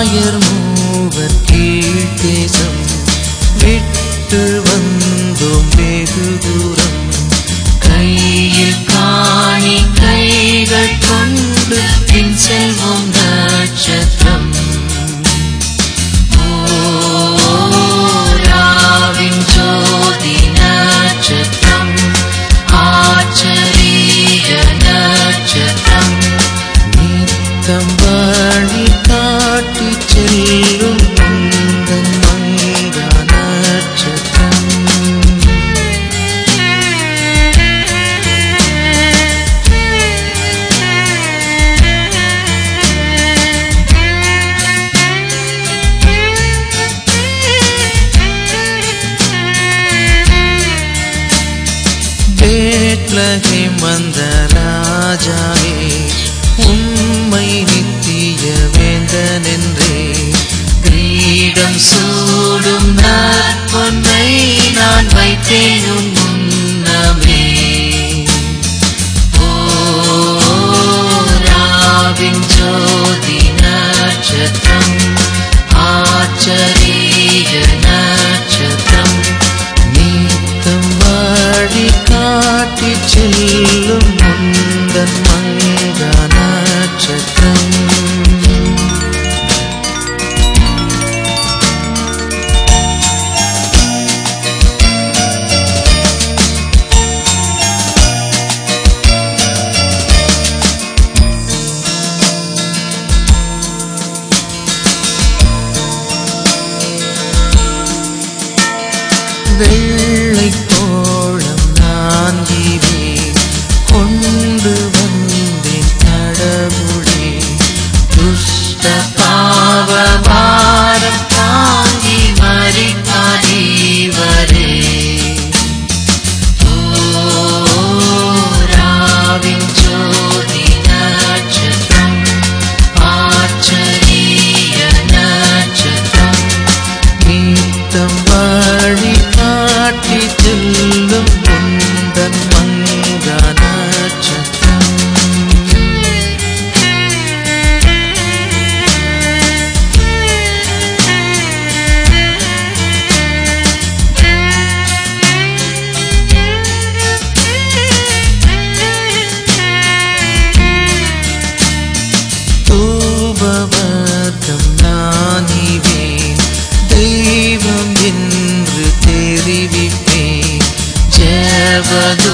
ஆயர் மூவர் கீழ்த்தேசம் விட்டு வந்தோம் வெகு தூரம் கையில் காணி கைகள் கொண்டு பின் செல்வோம் நட்சத்திரம் ஓராவின் ஜோதி நட்சத்திரம் ஆச்சரிய நட்சத்திரம் நித்தம் வழி காட்டி செல்லும் உந்தன் மங்கா நட்சத்திரம் பேத்லகேம் வந்த ராஜாவே உம்மை நித்திய வேந்தனென்றே கிரீடம் சூடும் நற்பொன்னை நான் வைத்தேன் உன் முன்னமே ஓராவின் ஜோதி நட்சத்திரம் ஆச்சரிய நட்சத்திரம் நீத்தம் வழி காட்டி செல்லும் முந்தன் மங்கா நட்சத்திரம் வெள்ளை தோழம் நான் இவே கொண்டு வந்தேன் கடவுளே துஷ்ட பாவ பாரம் தாங்கி மறித்தாதீவரே ஓராவின் ஜோதி நட்சத்திரம் ஆச்சரிய நட்சத்திரம் நீத்தம் வழி காட்டி செல்லும் முந்தன் மங்கா நட்சத்திரம் தூபவர்க்கம் நானிவேன் தெய்வம் என்று தெரிவிப்பேன் ஜெப